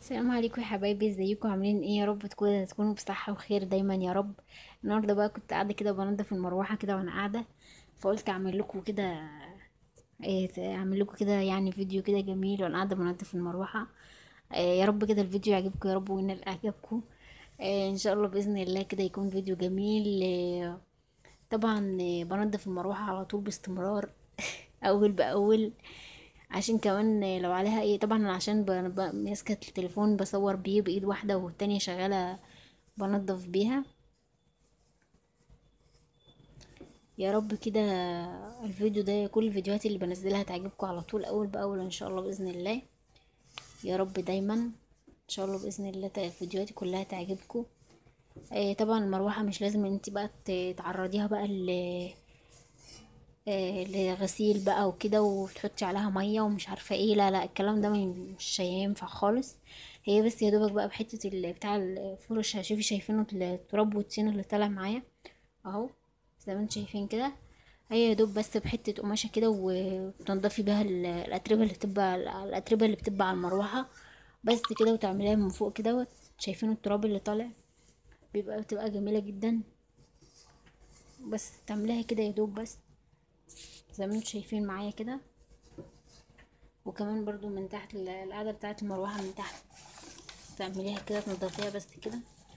السلام عليكم يا حبايبي ازيكم عاملين ايه يا رب تكونوا تكونوا بصحة وخير دايما يا رب النهارده بقى كنت قاعدة كده بنضف المروحة كده وانا قاعدة فقلت اعمل لكم كده ايه اعمل لكم كده يعني فيديو كده جميل وانا قاعدة بنضف المروحة إيه يا رب كده الفيديو يعجبكم يا رب وينال اعجابكم إيه ان شاء الله باذن الله كده يكون فيديو جميل إيه طبعا إيه بنضف المروحة على طول باستمرار اول باول عشان كمان لو عليها ايه طبعا أنا عشان ب- ب- ماسكه التليفون بصور بيه بايد واحده والتانية شغاله بنضف بيها يا رب كده الفيديو ده كل الفيديوهات اللي بنزلها تعجبكم على طول اول باول ان شاء الله باذن الله يا رب دايما ان شاء الله باذن الله ت- فيديوهاتي كلها تعجبكم إيه طبعا المروحه مش لازم ان انت بقى ت- تعرضيها بقى ل آه، لغسيل بقى وكده وتحطي عليها ميه ومش عارفه ايه لا لا الكلام ده ما ين- مش هينفع خالص هي بس يا دوبك بقى بحته ال- بتاع الفرش شوفي شايفينه التراب والطين اللي طالع معايا اهو زي ما انتم شايفين كده هي يا دوب بس بحته قماشه كده وتنضفي بيها ال- الاتربه اللي بتبقى الاتربه اللي بتبقى على المروحه بس كده وتعمليها من فوق كده شايفين التراب اللي طالع بيبقى بتبقى جميله جدا بس تعمليها كده يا دوب بس زي ما انتم شايفين معايا كده وكمان برضو من تحت ال- القاعدة بتاعة المروحة من تحت تعمليها كده تنضفيها بس كده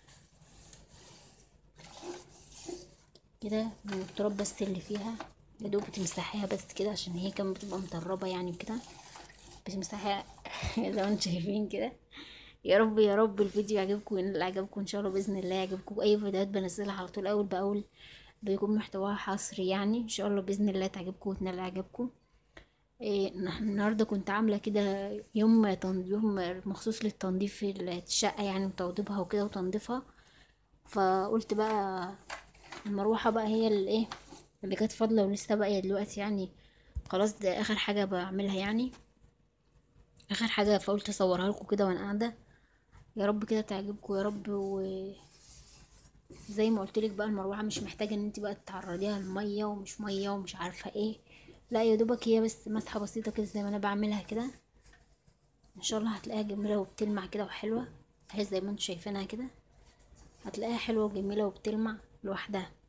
كده من التراب بس اللي فيها يا دوب بتمسحيها بس كده عشان هي كانت بتبقى مطربة يعني كده بتمسحيها زي ما انتم شايفين كده يا رب يا رب الفيديو يعجبكم وينال اعجابكم ان شاء الله باذن الله يعجبكم اي فيديوهات بنزلها على طول اول باول بيكون محتواها حصري يعني ان شاء الله باذن الله تعجبكم وتنال اعجابكم إيه نح- النهارده كنت عامله كده يوم تن- يوم مخصوص للتنظيف الشقه يعني وتوضيبها وكده وتنظيفها فقلت بقى المروحه بقى هي اللي ايه اللي كانت فاضله ولسه باقيه دلوقتي يعني خلاص ده اخر حاجه بعملها يعني اخر حاجه فقلت اصورها لكم كده وانا قاعده يا رب كده تعجبكم يا رب وزي ما قلت لك بقى المروحه مش محتاجه ان انت بقى تعرضيها لميه ومش ميه ومش عارفه ايه لا يا دوبك هي بس مسحه بسيطه كده زي ما انا بعملها كده ان شاء الله هتلاقيها جميله وبتلمع كده وحلوه اهي زي ما انتم شايفينها كده هتلاقيها حلوه وجميله وبتلمع لوحدها